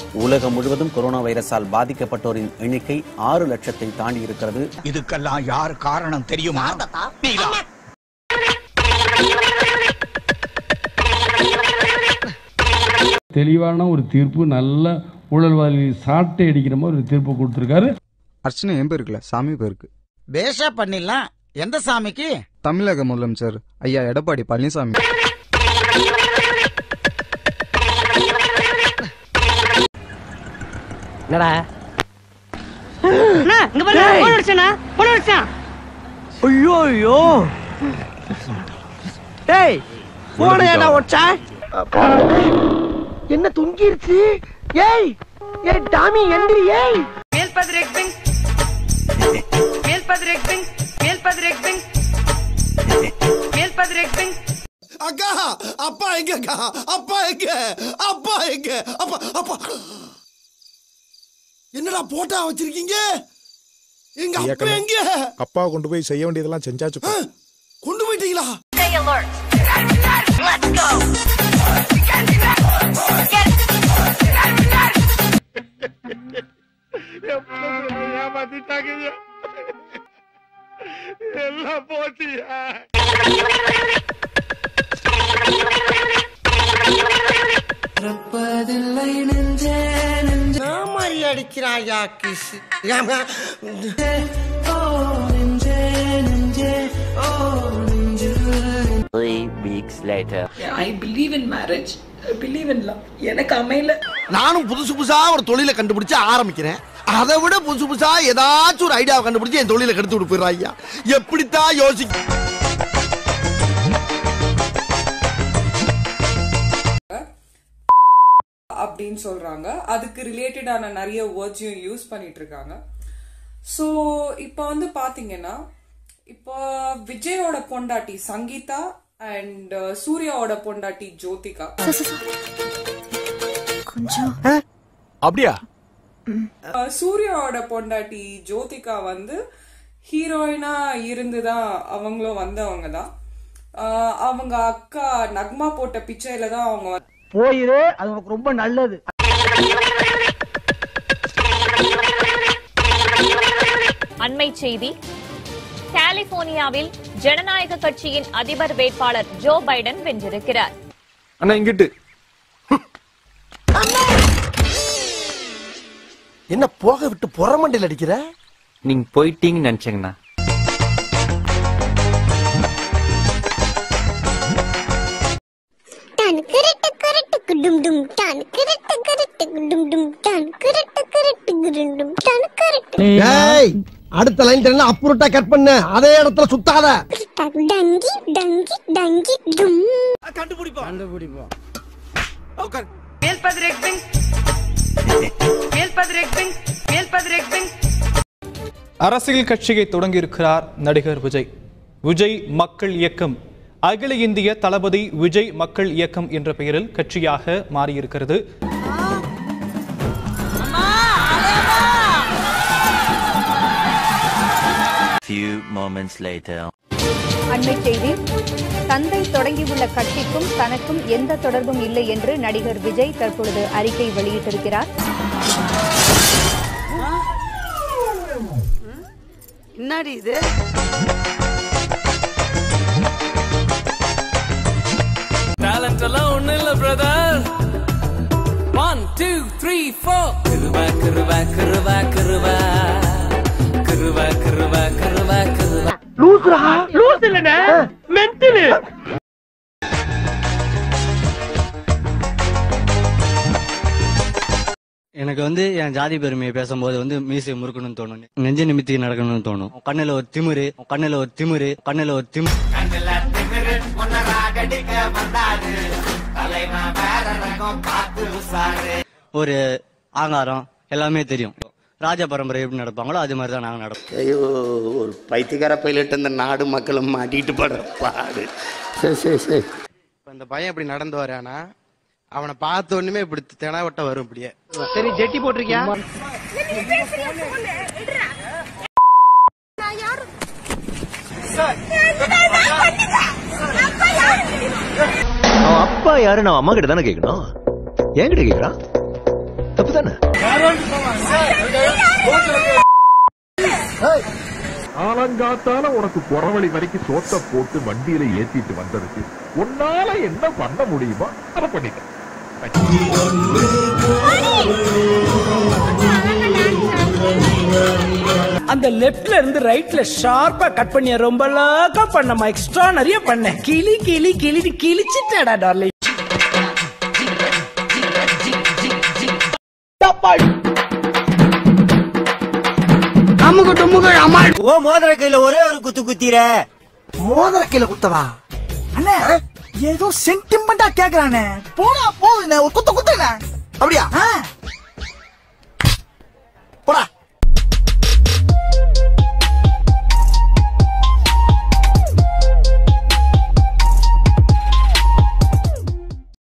உலகம் முழுவதும் கொரோனா வைரஸால் பாதிக்கப்பட்டோரின் எண்ணிக்கை ஆறு லட்சத்தை தாண்டி இருக்கிறது இதுக்கெல்லாம் யார் காரணம் தெரியுமா நீதான். தெளிவான ஒரு தீர்ப்பு நல்ல ஊழல்வாதி சாட்டை அடிக்கிற மாதிரி ஒரு தீர்ப்பு கொடுத்துருக்காரு அர்ச்சனை என் பேருக்குல சாமி பேருக்கு பேஷா பண்ணிடலாம் எந்த சாமிக்கு தமிழக முதலமைச்சர் ஐயா எடப்பாடி பழனிசாமி என்னடா இங்க பாருங்க போன் அடிச்சானா போன் அடிச்சான் ஐயோ ஐயோ டேய் போன ஏடா ஒச்சா என்ன தொங்கிருச்சு ஏய் ஏய் டாமி எந்திரி ஏய் அக்கா அப்பா எங்க அக்கா அப்பா எங்க அப்பா எங்க அப்பா அப்பா என்னடா போட்டா வச்சிருக்கீங்க எங்க அப்பா எங்க அப்பா கொண்டு போய் செய்ய வேண்டியதெல்லாம் செஞ்சாச்சு ஆ, கொண்டு போயிட்டீங்களா மாதிரி அடிக்கிறாயா kiss I believe in marriage I believe in love எனக்கு அமையல நானும் புதுசு புதுசா ஒரு தொழிலை கண்டுபிடிச்சு ஆரம்பிக்கிறேன் அதை விட புதுசு புதுசா ஏதாச்சும் ஒரு ஐடியாவை கண்டுபிடிச்சு என் தொழிலை கெடுத்து விட்டு போயிடுறா ஐயா எப்படித்தான் யோசிக்க அப்படின்னு சொல்றாங்க அதுக்கு ரிலேட்டடான நிறைய வேர்ட்ஸையும் யூஸ் பண்ணிட்டு இருக்காங்க ஸோ இப்போ வந்து பாத்தீங்கன்னா இப்போ விஜயோட பொண்டாட்டி சங்கீதா அண்ட் சூர்யாவோட பொண்டாட்டி ஜோதிகா அப்படியா அஹ், சூர்யாவோட பொண்டாட்டி ஜோதிகா வந்து ஹீரோயினா இருந்துதான் அவங்களும் வந்தவங்க தான் அஹ், அவங்க அக்கா நக்மா போட்ட பிச்சையில தான் அவங்க வந்து- போயிரு அது உனக்கு ரொம்ப நல்லது அண்மை செய்தி கலிபோர்னியாவில் ஜனநாயக கட்சியின் அதிபர் வேட்பாளர் ஜோ பைடன் வென்றிருக்கிறார் அண்ணா இங்கிட்டு என்ன போக விட்டு புறமண்டையில் அடிக்கிற நீங்க போயிட்டீங்கன்னு நினைச்சேங்கண்ணா டான் கிரட்டு கிரட்டு டும் டும் டான் கிரட்டு கிரட்டு டும் டும் டான் கிரட்டு கிரட்டு டும் டான் கிரட்டு ஏய் அடுத்த லைன் தெரியல அப்புறட்டா கட் பண்ணு அதே இடத்துல சுத்தாத டங்கி டங்கி டங்கி டும் கண்டுபிடிப்போம் கண்டுபிடிப்போம் அரசியல் கட்சியை தொடங்கியிருக்கிறார் நடிகர் விஜய் விஜய் மக்கள் இயக்கம் அகில இந்திய தளபதி விஜய் மக்கள் இயக்கம் என்ற பெயரில் கட்சியாக மாறியிருக்கிறது அண்மை செய்தி தந்தை தொடங்கியுள்ள கட்சிக்கும் தனக்கும் எந்த தொடர்பும் இல்லை என்று நடிகர் விஜய் தற்பொழுது அறிக்கை வெளியிட்டிருக்கிறார் என்னடி இது டேலண்ட் எல்லாம் ஒண்ணு இல்ல brother one two three four கிருவா கிருவா கிருவா கிருவா கிருவா கிருவா கிருவா கிருவா லூசுரா லூஸ் இல்லனே மென்டல் எனக்கு வந்து என் ஜாதி பெருமையை பேசும்போது வந்து மீசை முறுக்கணும்னு தோணும் நெஞ்ச நிமித்தி நடக்கணும்னு தோணும் கண்ணுல ஒரு திமிரு கண்ணுல ஒரு திமிரு கண்ணுல ஒரு திமிரு ஒரு ஆங்காரம் எல்லாமே தெரியும் ராஜ பரம்பரை எப்படி நடப்பாங்களோ அது மாதிரி தான் நாங்க நடப்போம் ஐயோ ஒரு பைத்தியக்கார பைலட் இந்த நாடு மக்களும் மாட்டிட்டு படுற பாடு சரி சரி சரி இப்ப இந்த பையன் இப்படி நடந்து வரானா அவனை பார்த்த உடனே இப்படி தெனாவட்ட வரும் இப்படியே சரி ஜெட்டி போட்டிருக்கியா அவன் அப்பா யாரு நான் அம்மா கிட்ட தானே கேட்கணும் என்கிட்ட கேட்கறான் தப்பு தானே காலங்காத்தால உனக்கு குறவழி வரைக்கும் சோத்த போட்டு வண்டியில ஏத்திட்டு வந்ததுக்கு உன்னால என்ன பண்ண முடியுமோ அதை பண்ணிட்டேன் அந்த லெஃப்ட்ல இருந்து ரைட்ல ஷார்ப்பா கட் பண்ணிய ரொம்ப லாக்கா பண்ணமா எக்ஸ்ட்ரா நிறைய பண்ணேன் கிளி கிளி கிளி கிழிச்சிட்டடா டார்லிங் அமுகு டுமுகு அம்மாள் ஓ மோதிர கையில ஒரே ஒரு குத்து குத்திர மோதிர கீழ குத்தவா அண்ணே ஏதோ சென்டிமெண்டா கேக்குறானே போனா போகுதுண்ணே ஒரு குத்த குத்துண்ணே அப்படியா